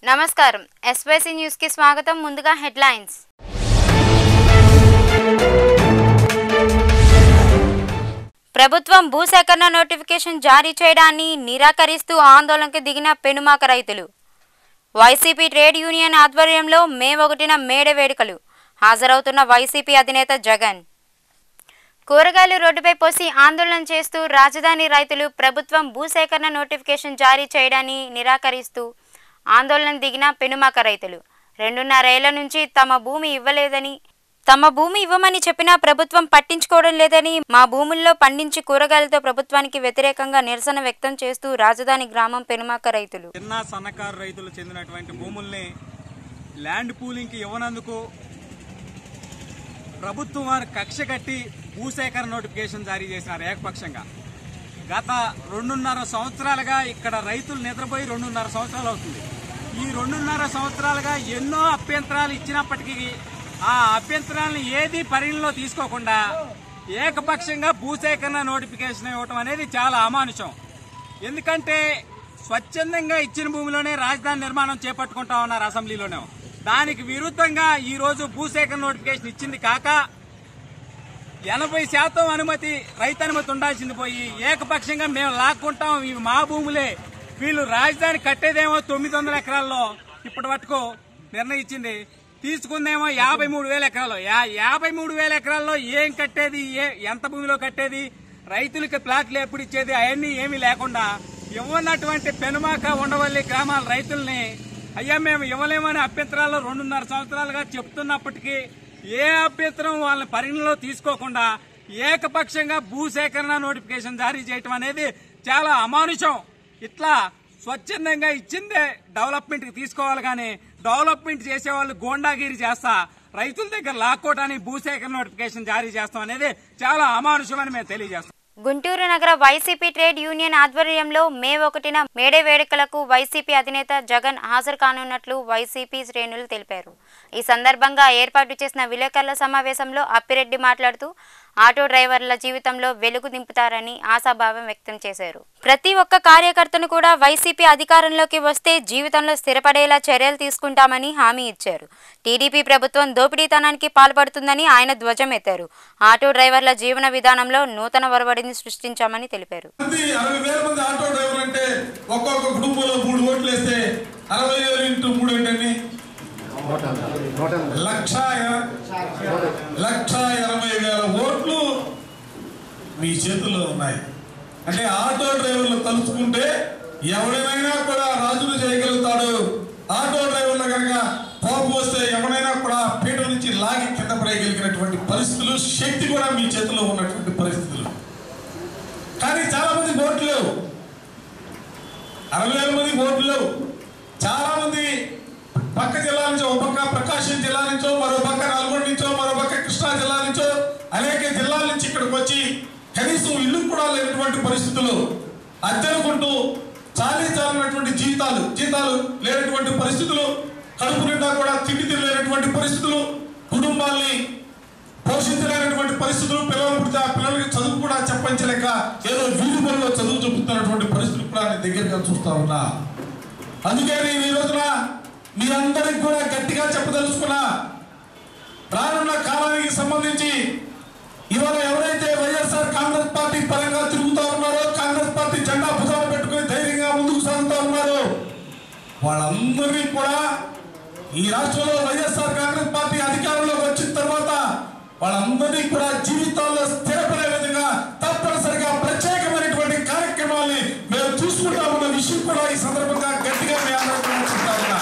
నమస్కారం SYC news కి స్వాగతం ముందుగా హెడ్లైన్స్ ప్రభుత్వం భూసేకరణ నోటిఫికేషన్ జారీ చేయడాన్ని నిరాకరిస్తూ ఆందోళనకు దిగిన పెనుమాక రైతులు వైసీపీ ట్రేడ్ యూనియన్ ఆధ్వర్యంలో మే ఒకటిన మేడే వేడుకలు హాజరవుతున్న వైసీపీ అధినేత జగన్ కూరగాయలు రోడ్డుపై పోసి ఆందోళన చేస్తూ రాజధాని రైతులు ప్రభుత్వం భూసేకరణ నోటిఫికేషన్ జారీ చేయడాన్ని నిరాకరిస్తూ ఆందోళన దిగిన పెనుమాక రైతులు రెండున్నరేళ్ల నుంచి తమ భూమి ఇవ్వలేదని తమ భూమి ఇవ్వమని చెప్పినా ప్రభుత్వం పట్టించుకోవడం లేదని మా భూముల్లో పండించి కూరగాయలతో ప్రభుత్వానికి వ్యతిరేకంగా నిరసన వ్యక్తం చేస్తూ రాజధాని గ్రామం పెనుమాక రైతులు చిన్న సన్నకారు రైతులు చెందినటువంటి భూముల్ని ల్యాండ్ పూలింగ్కి ఇవ్వనందుకు ప్రభుత్వం వారు కక్ష కట్టి భూసేకరణ నోటిఫికేషన్ జారీ చేసినారు ఏకపక్షంగా గత రెండున్నర సంవత్సరాలుగా ఇక్కడ రైతులు నిద్రపోయి రెండున్నర సంవత్సరాలు అవుతుంది ఈ రెండున్నర సంవత్సరాలుగా ఎన్నో అభ్యంతరాలు ఇచ్చినప్పటికీ ఆ అభ్యంతరాలను ఏది పరిగణలో తీసుకోకుండా ఏకపక్షంగా భూసేకరణ నోటిఫికేషన్ ఇవ్వటం అనేది చాలా అమానుషం ఎందుకంటే స్వచ్ఛందంగా ఇచ్చిన భూమిలోనే రాజధాని నిర్మాణం చేపట్టుకుంటా ఉన్నారు అసెంబ్లీలోనే దానికి విరుద్ధంగా ఈ రోజు భూసేకరణ నోటిఫికేషన్ ఇచ్చింది కాక ఎనభై శాతం అనుమతి రైతు అనుమతి ఉండాల్సింది పోయి ఏకపక్షంగా మేము లాక్కుంటాం ఇవి మా భూములే వీళ్ళు రాజధాని కట్టేదేమో తొమ్మిది వందల ఎకరాల్లో ఇప్పటి వరకు నిర్ణయించింది తీసుకుందేమో యాభై మూడు వేల ఎకరాల్లో యా- యాభై మూడు వేల ఎకరాల్లో ఏం కట్టేది ఏ ఎంత భూమిలో కట్టేది రైతులకి ప్లాట్లు ఎప్పుడు ఇచ్చేది అవన్నీ ఏమీ లేకుండా ఇవ్వనటువంటి పెనుమాక ఉండవల్లి గ్రామాల రైతుల్ని అయ్యా మేము ఇవ్వలేమని అభ్యంతరాలు రెండున్నర సంవత్సరాలుగా చెప్తున్నప్పటికీ ఏ అభ్యంతరం వాళ్ళని పరిగణలో తీసుకోకుండా ఏకపక్షంగా భూసేకరణ నోటిఫికేషన్ జారీ చేయటం అనేది చాలా అమానుషం ఇట్లా స్వచ్ఛందంగా ఇచ్చిందే డెవలప్మెంట్ కి తీసుకోవాలి కానీ డెవలప్మెంట్ చేసే వాళ్ళు గోండాగిరి చేస్తా రైతుల దగ్గర లాక్కోవడానికి భూసేకరణ నోటిఫికేషన్ జారీ చేస్తాం అనేది చాలా అమానుషం అని మేము తెలియజేస్తాం గుంటూరు నగర వైసీపీ ట్రేడ్ యూనియన్ ఆధ్వర్యంలో మే ఒకటిన మేడే వేడుకలకు వైసీపీ అధినేత జగన్ హాజరు కానున్నట్లు వైసీపీ శ్రేణులు తెలిపారు ఈ సందర్భంగా ఏర్పాటు చేసిన విలేకరుల సమావేశంలో అప్పిరెడ్డి మాట్లాడుతూ ఆటో డ్రైవర్ల జీవితంలో వెలుగు దింపుతారని ఆశాభావం వ్యక్తం చేశారు ప్రతి ఒక్క కార్యకర్తను కూడా వైసీపీ అధికారంలోకి వస్తే జీవితంలో స్థిరపడేలా చర్యలు తీసుకుంటామని హామీ ఇచ్చారు టీడీపీ ప్రభుత్వం దోపిడీతనానికి పాల్పడుతుందని ఆయన ధ్వజమెత్తారు ఆటో డ్రైవర్ల జీవన విధానంలో నూతన ఒరవడిని సృష్టించామని తెలిపారు మంది అరవై వేల మంది ఆటో డ్రైవర్ అంటే ఒక్కొక్క కుటుంబంలో మూడు ఓట్లు వేస్తే అరవై వేలు ఇంటూ మూడు ఏంటండి లక్ష ఎ- లక్ష ఇరవై వేల ఓట్లు మీ చేతుల్లో ఉన్నాయి అంటే ఆటో డ్రైవర్లు తలుచుకుంటే ఎవడైనా కూడా రాజును చేయగలుగుతాడు ఆటో డ్రైవర్లు కనుక కోపం వస్తే ఎవరైనా కూడా పీట నుంచి లాగి కింద పడేయగలిగినటువంటి పరిస్థితులు శక్తి కూడా మీ చేతిలో ఉన్నటువంటి పరిస్థితులు కానీ చాలా మంది ఓట్లు లేవు అరవై వేల మంది ఓట్లు లేవు చాలా మంది పక్క జిల్లా నుంచో ఒక పక్క ప్రకాశం జిల్లా నుంచో మరో పక్క నల్గొండ నుంచో మరో పక్క కృష్ణా జిల్లా నుంచో అనేక జిల్లాల నుంచి ఇక్కడికి వచ్చి కనీసం ఇల్లు కూడా లేనటువంటి పరిస్థితులు అద్దెనుకుంటూ చాలీ చాలినటువంటి జీతాలు జీతాలు లేనటువంటి పరిస్థితులు కడుపు నిండా కూడా తిండి తినలేనటువంటి పరిస్థితులు కుటుంబాల్ని పోషించలేనటువంటి పరిస్థితులు పిల్లలు పుడితే ఆ పిల్లలకి చదువు కూడా చెప్పించలేక ఏదో వీధి పనిలో చదువు చెబుతున్నటువంటి పరిస్థితులు కూడా నేను దగ్గరగా చూస్తా ఉన్నా అందుకే నేను ఈ రోజున మీరందరికి కూడా గట్టిగా చెప్పదలుచుకున్నా రానున్న కాలానికి సంబంధించి ఇవాళ ఎవరైతే వైఎస్ఆర్ కాంగ్రెస్ పార్టీ పరంగా తిరుగుతా ఉన్నారో కాంగ్రెస్ పార్టీ జెండా భుజాలు పెట్టుకుని ధైర్యంగా ముందుకు సాగుతా ఉన్నారు వాళ్ళందరినీ కూడా ఈ రాష్ట్రంలో వైఎస్ఆర్ కాంగ్రెస్ పార్టీ అధికారంలోకి వచ్చిన తర్వాత వాళ్ళందరినీ కూడా జీవితాల్లో స్థిరపడే విధంగా తప్పనిసరిగా ప్రత్యేకమైనటువంటి కార్యక్రమాల్ని మేము చూసుకుంటామన్న విషయం కూడా ఈ సందర్భంగా గట్టిగా మీ అందరికీ కూడా చెప్తా ఉన్నా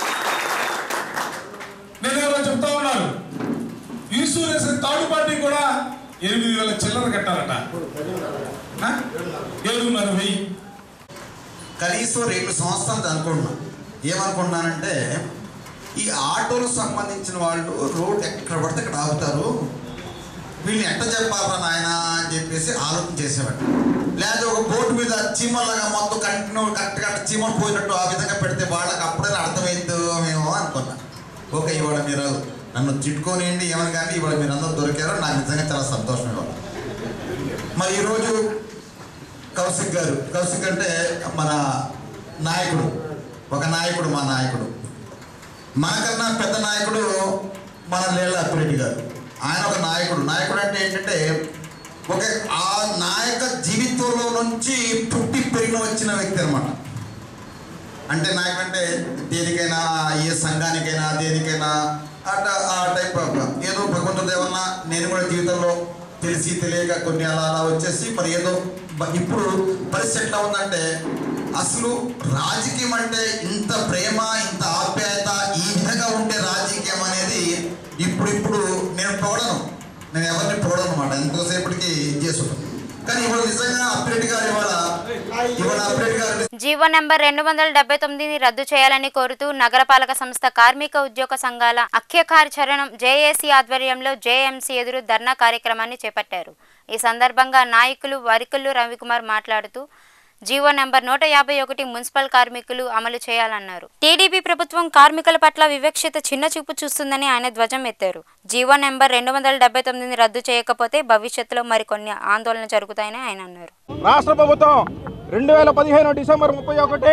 నేను ఎవరో చెప్తా ఉన్నారు ఇన్సూరెన్స్ థర్డ్ పార్టీ కూడా ఎనిమిది వేల చిల్లర కట్టాలట ఆ? ఏడున్నర వెయ్యి కనీసం రెండు సంవత్సరాలు అనుకుంటున్నాను ఏమనుకుంటున్నానంటే ఈ ఆటోలకు సంబంధించిన వాళ్ళు రోడ్ ఎక్కడ పడితే అక్కడ ఆగుతారు వీళ్ళని ఎట్ట చెప్పాలరా నాయన అని చెప్పేసి ఆలోచన చేసేవాడు లేదా ఒక బోర్డు మీద చీమలాగా మొత్తం కంటిన్యూ కరెక్ట్ కరెక్ట్ చీమలు పోయినట్టు ఆ విధంగా పెడితే వాళ్ళకి అప్పుడే అర్థమైందో మేము అనుకున్నా ఓకే ఇవాళ మీరు నన్ను తిట్టుకోనియండి ఏమని కానీ ఇవాళ మీరు అందరూ దొరికారో నాకు నిజంగా చాలా సంతోషం ఇవాళ మరి ఈరోజు కౌశిక్ గారు కౌశిక్ అంటే మన నాయకుడు ఒక నాయకుడు మా నాయకుడు మనకన్నా పెద్ద నాయకుడు మన లేళ్ళ అప్పిరెడ్డి గారు ఆయన ఒక నాయకుడు నాయకుడు అంటే ఏంటంటే ఒక ఆ నాయక జీవితంలో నుంచి పుట్టి పెరిగిన వచ్చిన వ్యక్తి అనమాట అంటే నాయకంటే దేనికైనా ఏ సంఘానికైనా దేనికైనా అట్ట ఆ టైప్ ఆఫ్ ఏదో భగవంతుడు ఏమన్నా నేను కూడా జీవితంలో తెలిసి తెలియక కొన్ని అలా అలా వచ్చేసి మరి ఏదో బ- ఇప్పుడు పరిస్థితి ఎట్లా ఉందంటే అసలు రాజకీయం అంటే ఇంత ప్రేమ ఇంత ఆప్యాయత ఈ విధంగా ఉండే రాజకీయం అనేది ఇప్పుడు ఇప్పుడు నేను పొగడను నేను ఎవరిని పొగడను అనమాట ఎంతసేపటికి ఇది చేస్తున్నాను కానీ ఇవాళ నిజంగా అప్పిరెడ్డి గారు ఇవాళ ఇవాళ అప్పిరెడ్డి గారు జీవో నెంబర్ రెండు వందల డెబ్బై తొమ్మిదిని రద్దు చేయాలని కోరుతూ నగరపాలక సంస్థ కార్మిక ఉద్యోగ సంఘాల అఖ్య కార్యాచరణం జేఏసీ ఆధ్వర్యంలో జేఎంసీ ఎదురు ధర్నా కార్యక్రమాన్ని చేపట్టారు ఈ సందర్భంగా నాయకులు వరికుల్లు రవికుమార్ మాట్లాడుతూ జీవో నెంబర్ నూట యాభై ఒకటి మున్సిపల్ కార్మికులు అమలు చేయాలన్నారు టీడీపీ ప్రభుత్వం కార్మికుల పట్ల వివక్షత చిన్న చూపు చూస్తుందని ఆయన ధ్వజం ఎత్తారు జీవో నెంబర్ రెండు వందల డెబ్బై తొమ్మిదిని రద్దు చేయకపోతే భవిష్యత్తులో మరికొన్ని ఆందోళన జరుగుతాయని ఆయన అన్నారు రాష్ట్ర ప్రభుత్వం రెండు వేల పదిహేను డిసెంబర్ ముప్పై ఒకటి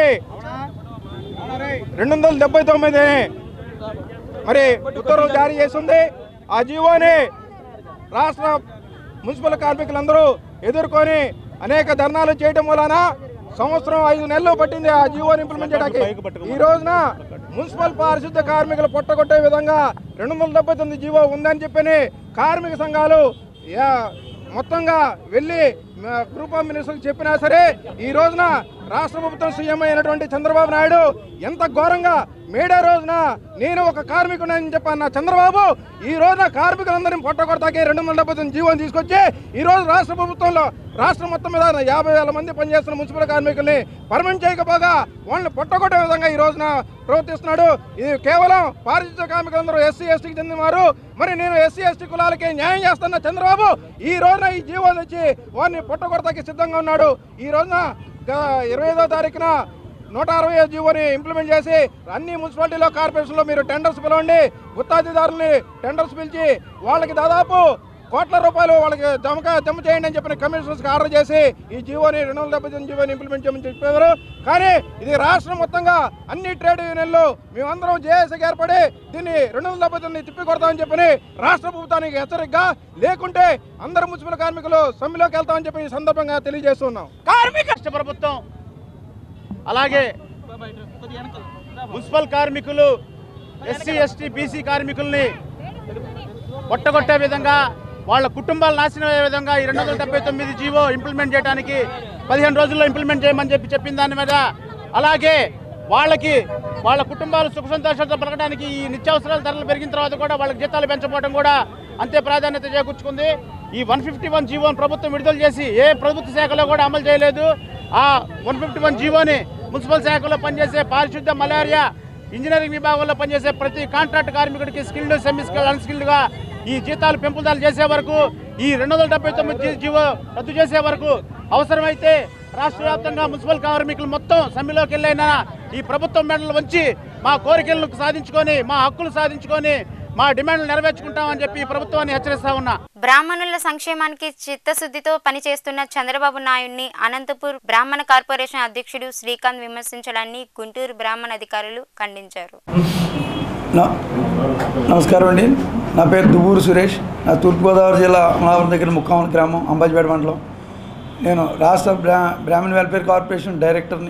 రెండు వందల డెబ్బై తొమ్మిది మరి ఉత్తర్వులు జారీ చేస్తుంది ఆ జీవోని రాష్ట్ర మున్సిపల్ కార్మికులందరూ ఎదుర్కొని అనేక ధర్నాలు చేయడం వలన సంవత్సరం ఐదు నెలలు పట్టింది ఆ జీవోని ఇంప్లిమెంట్ చేయడానికి ఈ రోజున మున్సిపల్ పారిశుద్ధ కార్మికులు పొట్టగొట్టే విధంగా రెండు వందల డెబ్బై తొమ్మిది జీవో ఉందని చెప్పని కార్మిక సంఘాలు యా- మొత్తంగా వెళ్ళి మ- గ్రూప్ ఆఫ్ మినిస్టర్కి చెప్పినా సరే ఈ రోజున రాష్ట్ర ప్రభుత్వం సీఎం అయినటువంటి చంద్రబాబు నాయుడు ఎంత ఘోరంగా మేడే రోజున నేను ఒక కార్మికుడని చెప్పన్న చంద్రబాబు ఈ రోజున కార్మికులందరినీ పొట్టగొడతాకి రెండు వందల డెబ్బై తొమ్మిది జీవోని తీసుకొచ్చి ఈ రోజు రాష్ట్ర ప్రభుత్వంలో రాష్ట్రం మొత్తం మీద యాభై వేల మంది పనిచేస్తున్న మున్సిపల్ కార్మికుల్ని పర్మనెంట్ చేయకపోగా వాళ్ళని పొట్టగొట్టే విధంగా ఈ రోజున ప్రవర్తిస్తున్నాడు ఇది కేవలం పారిశుద్ధ కార్మికులందరూ ఎస్సీ ఎస్టీకి చెందిన వారు మరి నేను ఎస్సీ ఎస్టీ కులాలకి న్యాయం చేస్తున్న చంద్రబాబు ఈ రోజున ఈ జీవోని వచ్చి వారిని పొట్టగొడతాకి సిద్ధంగా ఉన్నాడు ఈ రోజున ఇరవై ఐదో తారీఖున నూట అరవై ఐదు జీవోని ఇంప్లిమెంట్ చేసి అన్ని మున్సిపాలిటీలో కార్పొరేషన్లో మీరు టెండర్స్ పిలవండి గుత్తాధిదారుల్ని టెండర్స్ పిలిచి వాళ్ళకి దాదాపు కోట్ల రూపాయలు వాళ్ళకి జమక జమ చేయండి అని చెప్పిన కమిషనర్స్కి ఆర్డర్ చేసి ఈ జీవోని రెండు వందల డెబ్బై తొమ్మిది జీవోని ఇంప్లిమెంట్ చేయమని చెప్పారు కానీ ఇది రాష్ట్రం మొత్తంగా అన్ని ట్రేడ్ యూనియన్లు మేమందరం జేఏసీకి ఏర్పడి దీన్ని రెండు వందల డెబ్బై తొమ్మిది తిప్పి కొడతామని చెప్పని రాష్ట్ర ప్రభుత్వానికి హెచ్చరికగా లేకుంటే అందరు మున్సిపల్ కార్మికులు సమ్మెలోకి వెళ్తామని చెప్పి ఈ సందర్భంగా తెలియజేస్తున్నాం కార్మిక రాష్ట్ర ప్రభుత్వం అలాగే మున్సిపల్ కార్మికులు ఎస్సీ ఎస్టీ బీసీ కార్మికుల్ని పొట్టగొట్టే విధంగా వాళ్ళ కుటుంబాలు నాశనం అయ్యే విధంగా ఈ రెండు వందల డెబ్బై తొమ్మిది జీవో ఇంప్లిమెంట్ చేయడానికి పదిహేను రోజుల్లో ఇంప్లిమెంట్ చేయమని చెప్పి చెప్పిన దాని మీద అలాగే వాళ్ళకి వాళ్ళ కుటుంబాలు సుఖ సంతోషాలతో పలకడానికి ఈ నిత్యావసరాల ధరలు పెరిగిన తర్వాత కూడా వాళ్ళకి జీతాలు పెంచకపోవడం కూడా అంతే ప్రాధాన్యత చేకూర్చుకుంది ఈ వన్ ఫిఫ్టీ వన్ జీవోని ప్రభుత్వం విడుదల చేసి ఏ ప్రభుత్వ శాఖలో కూడా అమలు చేయలేదు ఆ వన్ ఫిఫ్టీ వన్ జీవోని మున్సిపల్ శాఖలో పనిచేసే పారిశుద్ధ మలేరియా ఇంజనీరింగ్ విభాగంలో పనిచేసే ప్రతి కాంట్రాక్ట్ కార్మికుడికి స్కిల్డ్ సెమీ స్కిల్డ్ అన్స్కిల్డ్గా ఈ జీతాలు పెంపుదల చేసే వరకు ఈ రెండు వందల డెబ్బై తొమ్మిది జీ- జీవో రద్దు చేసే వరకు అవసరమైతే రాష్ట్ర వ్యాప్తంగా మున్సిపల్ కార్మికులు మొత్తం సమ్మెలోకి వెళ్ళైనా ఈ ప్రభుత్వం మెడలు వంచి మా కోరికలను సాధించుకొని మా హక్కులు సాధించుకొని మా డిమాండ్లు నెరవేర్చుకుంటామని చెప్పి ఈ ప్రభుత్వాన్ని హెచ్చరిస్తా ఉన్నా బ్రాహ్మణుల సంక్షేమానికి చిత్తశుద్ధితో పనిచేస్తున్న చంద్రబాబు నాయుడిని అనంతపూర్ బ్రాహ్మణ కార్పొరేషన్ అధ్యక్షుడు శ్రీకాంత్ విమర్శించడాన్ని గుంటూరు బ్రాహ్మణ అధికారులు ఖండించారు నా- నమస్కారం అండి నా పేరు దువ్వూరు సురేష్ నా తూర్పుగోదావరి జిల్లా అమలాపురం దగ్గర ముక్కామల గ్రామం అంబాజీపేట మండలం నేను రాష్ట్ర బ్రా బ్రాహ్మణ్ వెల్ఫేర్ కార్పొరేషన్ డైరెక్టర్ని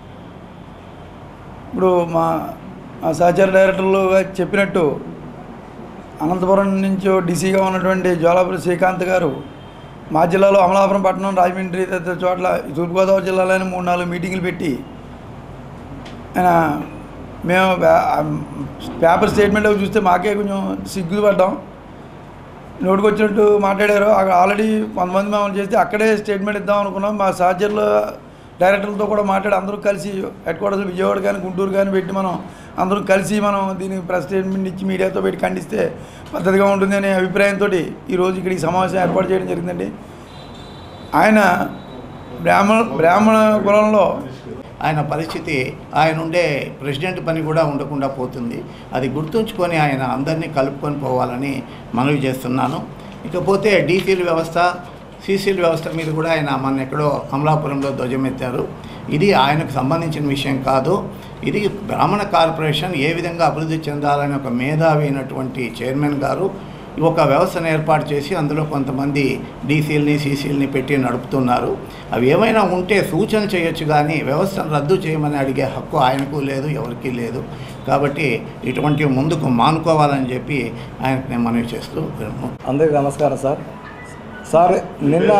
ఇప్పుడు మా మా సహచార డైరెక్టర్లు చెప్పినట్టు అనంతపురం నుంచి డీసీగా ఉన్నటువంటి జోలాపురి శ్రీకాంత్ గారు మా జిల్లాలో అమలాపురం పట్టణం రాజమండ్రి తదితర చోట్ల ఈ తూర్పుగోదావరి జిల్లాలోనే మూడు నాలుగు మీటింగులు పెట్టి ఆయన మేము పే- పేపర్ స్టేట్మెంట్ అవి చూస్తే మాకే కొంచెం సిగ్గులు పడ్డాం నోటికి వచ్చినట్టు మాట్లాడారు అక్కడ ఆల్రెడీ కొంతమంది మేము చేస్తే అక్కడే స్టేట్మెంట్ ఇద్దాం అనుకున్నాం మా సహచరుల డైరెక్టర్లతో కూడా మాట్లాడి అందరూ కలిసి హెడ్ క్వార్టర్స్ విజయవాడ కానీ గుంటూరు కానీ పెట్టి మనం అందరం కలిసి మనం దీనికి ప్రెస్ స్టేట్మెంట్ ఇచ్చి మీడియాతో పెట్టి ఖండిస్తే పద్ధతిగా ఉంటుంది అనే అభిప్రాయంతో ఈరోజు ఇక్కడ ఈ సమావేశం ఏర్పాటు చేయడం జరిగిందండి ఆయన బ్రాహ్మణ బ్రాహ్మణ కులంలో ఆయన పరిస్థితి ఆయన ఉండే ప్రెసిడెంట్ పని కూడా ఉండకుండా పోతుంది అది గుర్తుంచుకొని ఆయన అందరినీ కలుపుకొని పోవాలని మనవి చేస్తున్నాను ఇకపోతే డీసీల వ్యవస్థ సీసీల వ్యవస్థ మీద కూడా ఆయన మన ఎక్కడో అమలాపురంలో ధ్వజమెత్తారు ఇది ఆయనకు సంబంధించిన విషయం కాదు ఇది బ్రాహ్మణ కార్పొరేషన్ ఏ విధంగా అభివృద్ధి చెందాలని ఒక మేధావి అయినటువంటి చైర్మన్ గారు ఒక వ్యవస్థను ఏర్పాటు చేసి అందులో కొంతమంది డీసీలని సీసీలని పెట్టి నడుపుతున్నారు అవి ఏమైనా ఉంటే సూచన చేయొచ్చు కానీ వ్యవస్థను రద్దు చేయమని అడిగే హక్కు ఆయనకు లేదు ఎవరికీ లేదు కాబట్టి ఇటువంటివి ముందుకు మానుకోవాలని చెప్పి ఆయనకు నేను మనవి చేస్తూ అందరికీ నమస్కారం సార్ సార్ నిన్న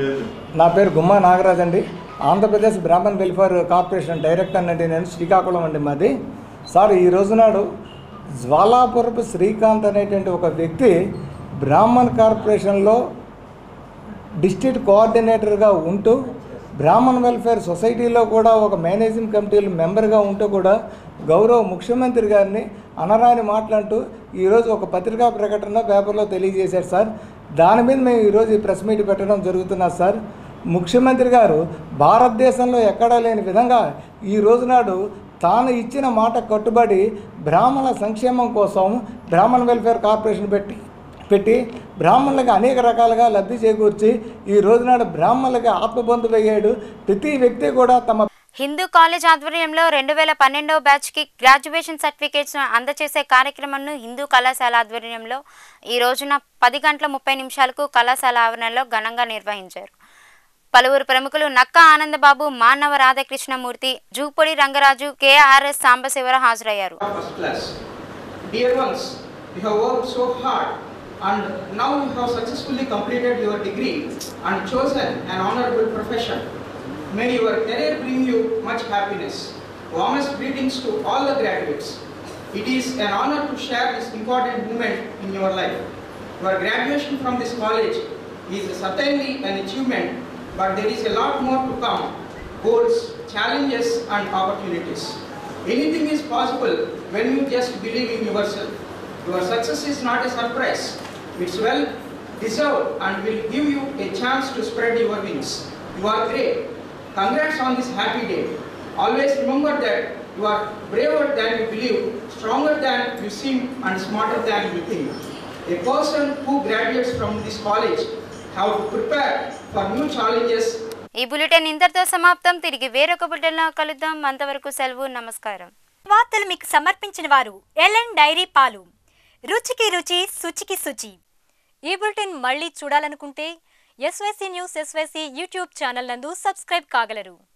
నా పేరు గుమ్మా నాగరాజ్ అండి Andhra Pradesh Brahmin welfare corporation director అండి నేను శ్రీకాకుళం అండి మాది సార్ ఈ రోజు నాడు జ్వాలాపురపు శ్రీకాంత్ అనేటువంటి ఒక వ్యక్తి బ్రాహ్మణ్ కార్పొరేషన్లో డిస్ట్రిక్ట్ కోఆర్డినేటర్గా ఉంటూ బ్రాహ్మణ్ వెల్ఫేర్ సొసైటీలో కూడా ఒక మేనేజింగ్ కమిటీలో మెంబర్గా ఉంటూ కూడా గౌరవ ముఖ్యమంత్రి గారిని అనరాని మాట్లాడుతూ ఈరోజు ఒక పత్రికా ప్రకటన పేపర్లో తెలియజేశారు సార్ దాని మీద మేము ఈరోజు ఈ ప్రెస్ మీట్ పెట్టడం జరుగుతున్నది సార్ ముఖ్యమంత్రి గారు భారతదేశంలో ఎక్కడా లేని విధంగా ఈ రోజు నాడు తాను ఇచ్చిన మాట కట్టుబడి బ్రాహ్మణ సంక్షేమం కోసం బ్రాహ్మణ వెల్ఫేర్ కార్పొరేషన్ పెట్టి పెట్టి బ్రాహ్మణులకు అనేక రకాలుగా లబ్ధి చేకూర్చి ఈ రోజునాడు బ్రాహ్మణులకి ఆత్మబంధువయ్యాడు ప్రతి వ్యక్తి కూడా తమ హిందూ కాలేజ్ ఆధ్వర్యంలో రెండు వేల పన్నెండవ బ్యాచ్కి గ్రాడ్యుయేషన్ సర్టిఫికేట్స్ అందజేసే కార్యక్రమంను హిందూ కళాశాల ఆధ్వర్యంలో ఈ రోజున పది గంటల ముప్పై నిమిషాలకు కళాశాల ఆవరణలో ఘనంగా నిర్వహించారు పలువురు ప్రముఖులు నక్క ఆనందబాబు మానవ రాధాకృష్ణమూర్తి జూపొడి రంగరాజు కేఆర్ఎస్ సాంబశివర హాజరయ్యారు first class. Dear ones, you have worked so hard and now you have successfully completed your degree and chosen an honorable profession. May your career bring you much happiness. Warmest greetings to all the graduates. It is an honor to share this important moment in your life. Your graduation from this college is certainly an achievement, but there is a lot more to come. Goals, challenges and opportunities. Anything is possible when you just believe in yourself. Your success is not a surprise. It's well deserved and will give you a chance to spread your wings. You are great. Congrats on this happy day. Always remember that you are braver than you believe, stronger than you seem, and smarter than you think. A person who graduates from this college have to prepare for new challenges ఈ bulletin ఇంతటితో సమాప్తం తిరిగి వేరొక బులెటిన్లో కలుద్దాం అంతవరకు సెలవు నమస్కారం వార్తలు మీకు సమర్పించిన వారు ఎల్ఎన్ డైరీ పాలు రుచికి రుచి శుచికి శుచి ఈ బులెటిన్ మళ్ళీ చూడాలనుకుంటే SYC news SYC YouTube channel నందు సబ్స్క్రైబ్ కాగలరు